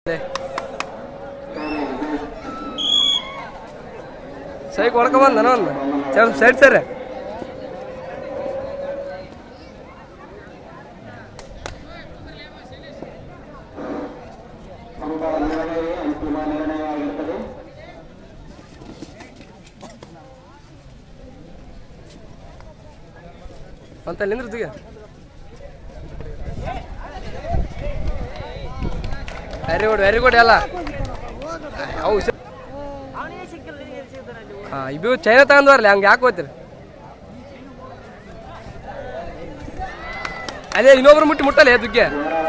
ಸೈ ಕೊಡ್ಕೊಂಬಂದ ನಾನು ಚಲ್ ಸೈಡ್ ಸರ್ ಅಂತಿಮ ನಿರ್ಣಯ ಆಗಿರುತ್ತದೆ ಅಂತ ನಿಂದ್ರತಿಗೆ ವೆರಿ ಗುಡ್ ವೆರಿ ಗುಡ್ ಎಲ್ಲ ಅವು ಹಾಂ ಇವು ಚೈನಾ ತಗೊಂಡ್ವರ್ಲಿ ಹಂಗೆ ಯಾಕೆ ಹೋಗ್ತೀರಿ ಅದೇ ಇನ್ನೊಬ್ರು ಮುಟ್ಟಿ ಮುಟ್ಟಲ್ಲ ಎದ್ದಕ್ಕೆ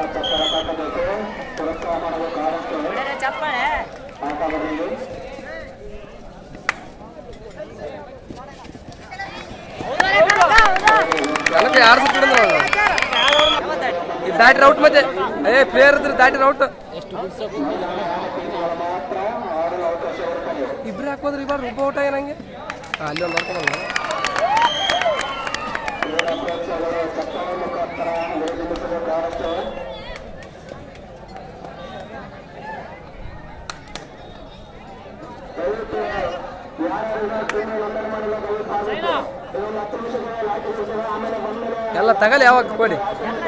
ನನಗೆ ಯಾರು ಸುತ್ತಿಡಿದ್ರು ಇದು ದಾಟಿ ರೌಟ್ ಮತ್ತೆ ಏ ಪ್ಲೇಯರ್ ಇದ್ರೆ ದಾಟಿ ರೌಟ್ ಇಬ್ರು ಹಾಕೋದ್ರಿ ಇವಾಗ ರುಬ್ಬ ಊಟ ಏನಂಗೆ ಹಾಂ ಅಲ್ಲಿ ಒಂದು ನೋಡ್ಕೊಂಬಲ್ಲ ಎಲ್ಲ ತಗಲಿ ಯಾವಾಗ ಕೊಡಿ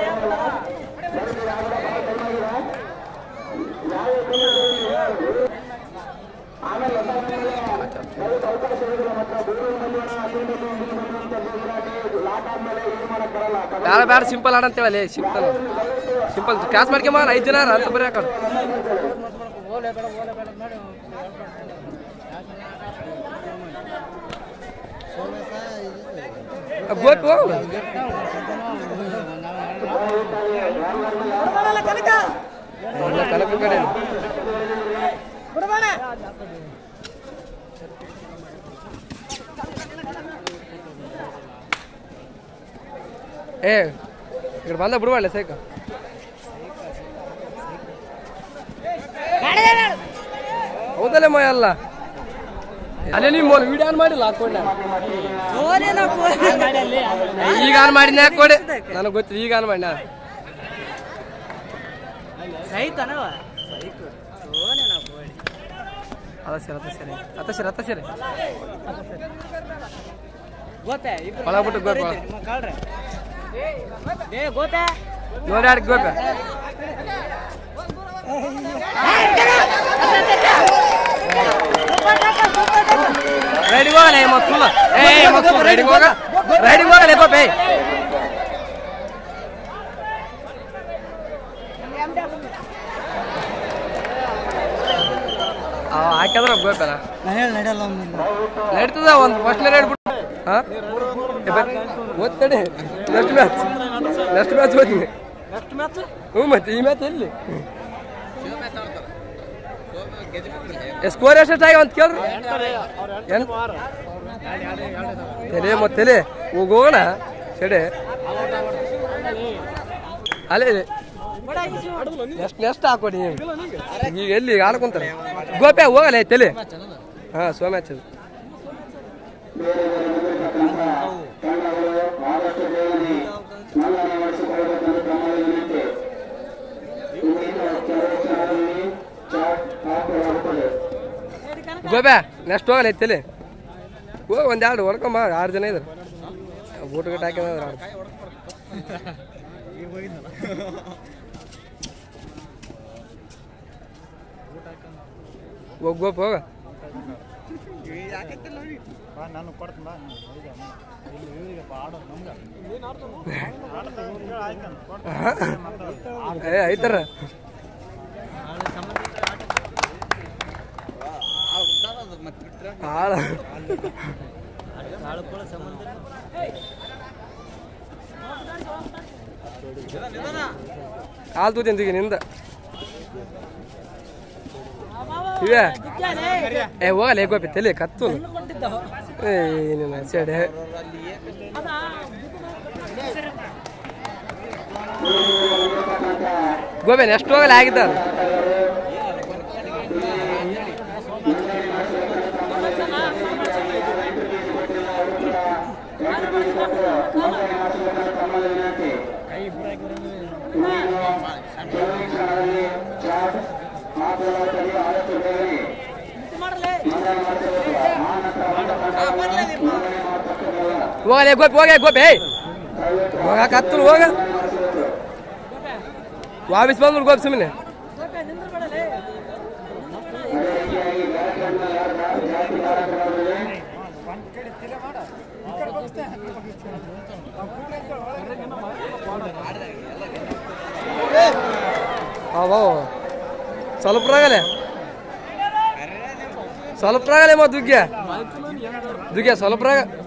ಬೇಡ ಬೇಡ ಸಿಂಪಲ್ ಆಡ ಅಂತೇವಲ್ಲಿ ಸಿಂಪಲ್ ಸಿಂಪಲ್ ಕ್ಯಾಸ್ ಮಾಡ್ಕೊಂಬ ಐದು ಜನ ಅಂತ ಬರೀ ಹಾಕೋದು ಗೋಪಿ ಹೋಗಲ್ಲ ಎಲ್ಲ ಕನಕ ಕಡೆ ಏ ఇక్కడ ಬಂದ ಬಿಡಬಾರ್ಲೆ ಸೈಕ ಹೌದಲ್ಲೇ ಅಲ್ಲ ಅಲ್ಲೇ ನೀವು ವಿಡಿಯೋ ಆನ್ ಮಾಡಿಲ್ಲ ಹಾಕೊಂಡೆ ಈಗ ಆನ್ ಮಾಡಿನ ಹಾಕೊಡಿ ನನಗೆ ಗೊತ್ತಿಲ್ಲ ಈಗ ಆನ್ ಮಾಡಿ ನಾನು ಅದ ಸರಿ ಅದ ಸರಿ ಅತ್ತ ಸರಿ ಅತ್ತ ಸರಿ ಒಳಗ್ ಬಿಟ್ಟು ಗೋಪಿ ನೋಡಿ ಆಡ್ ಗೋಪಿ ರೈಡಿಂಗ್ ಹೋಗಲ್ಲ ಮಕ್ಕಳು ಏ ಮಕ್ಕಳು ರೈಡಿಂಗ್ ಹೋಗ ರೈಡಿಂಗ್ ಹೋಗಲ್ಲ ಗೋಪಿ ಅವ ಹಾಕಿದ್ರ ಗೋಪನ ನಡೀತದ ಒಂದು ಫಸ್ಟ್ ರೈಡ್ ಬಿಟ್ಟು ಹಾಂ ಓದ್ತಡೆ ನೆಕ್ಸ್ಟ್ ಮ್ಯಾಚ್ ನೆಕ್ಸ್ಟ್ ಮ್ಯಾಚ್ ಓದ್ತೀನಿ ಹ್ಞೂ ಮತ್ತೆ ಈ ಮ್ಯಾಚ್ ಎಲ್ಲಿ ಸ್ಕೋರ್ ಎಷ್ಟೆಷ್ಟಾಗಿ ಅಂತ ಕೇಳ್ರಿ ಏನ್ ತಲೆ ಮತ್ತೆ ತಲೆ ಹೋಗೋಣ ಸೆಡೆ ಅಲ್ಲೇ ನೆಕ್ಸ್ಟ್ ನೆಕ್ಸ್ಟ್ ಹಾಕೊಡಿ ಈಗ ಎಲ್ಲಿ ಈಗ ಆಡ್ಕೊಂತಾರೆ ಗೋಪೆ ಹೋಗಲ್ಲ ತಲೆ ಹಾಂ ಸೋ ಮ್ಯಾಚ್ ಅದು ಆದಷ್ಟು ಬೇಗನೆ ನೋಂದಣಿ ಮಾಡಿಸಿಕೊಳ್ಳಬೇಕೆಂದು ತಮ್ಮಲ್ಲಿ ವಿನಂತಿ ಇಂದಿನ ಕೆಲವು ಕ್ಷಣದಲ್ಲಿ ಚಾಟ್ ಹಾಕಲಾಗುತ್ತದೆ ಗೋಬ್ಯಾ ನೆಕ್ಸ್ಟ್ ಹೋಗಲ್ಲ ತಲೆ ಹೋಗಿ ಒಂದು ಎರಡು ಹೊಡ್ಕೊಂಬ ಆರು ಜನ ಇದ್ರು ಊಟ ಗಟ್ಟ ಹಾಕಿದ್ರೆ ಆರು ಹೋಗ್ ಗೋಪ್ ಹೋಗ ನಾನು ಕೊಡ್ತೀನಿ ಬಾ ಇಲ್ಲಿ ಇವರಿಗೆ ಆಡೋದು ನಮ್ಗೆ ಏ ಐತರ ಆಳ ಕಾಲ್ ತೂತೀನಿ ಈಗ ನಿಂದ ಇವೇ ಏ ಹೋಗಲ್ಲ ಏ ಗೋಪಿ ತಲೆ ಕತ್ತು ಏ ನಿನ್ನ ಸೆಡೆ ಗೋಬೆ ನೆಕ್ಸ್ಟ್ ಹೋಗಲ್ಲ ಆಗಿದ್ದ ತಮ್ಮಲ್ಲಿ ವಿನಂತಿ ಇಂದಿನ ಕೆಲವು ಕ್ಷಣದಲ್ಲಿ ಚಾಟ್ ಆ ಪ್ರವಾಸದಲ್ಲಿ ಆದಷ್ಟು ಬೇಗನೆ ನೋಂದಣಿ ಮಾಡಿಸಬೇಕು ಆ ನಂತರ ನೋಂದಣಿ ಮಾಡತಕ್ಕದ್ದಲ್ಲ ಹೋಗಲೇ ಗೋಪಿ ಹೋಗ ಗೋಪಿ ಏಯ್ ದಯವಿಟ್ಟು ಹೋಗಕ್ಕೆ ಹತ್ತು ಹೋಗ ಮಾಡಿಸಬೇಕು ವಾಪಸ್ ಬಂದ್ರು ಗೋಪಿ ಸುಮ್ಮನೆ ಅದೇ ರೀತಿಯಾಗಿ ಕಾರ್ಯಕ್ರಮ ಯಾರು ಜಾಸ್ತಿ ಕಾರ್ಯಕ್ರಮದಲ್ಲಿ ಒಂದ್ ಕಡೆ ತಿರ ಮಾಡ ಈ ಕಡೆ ಬಗ್ಸ್ತೆ. ಅವ ಸ್ವಲ್ಪ ರಾಗಲೆ ಸ್ವಲ್ಪ ರಾಗಲೆ ಮಾ ದುಗ್ಗ್ಯ ದುಗ್ಗ್ಯ ಸ್ವಲ್ಪ ರಾಗ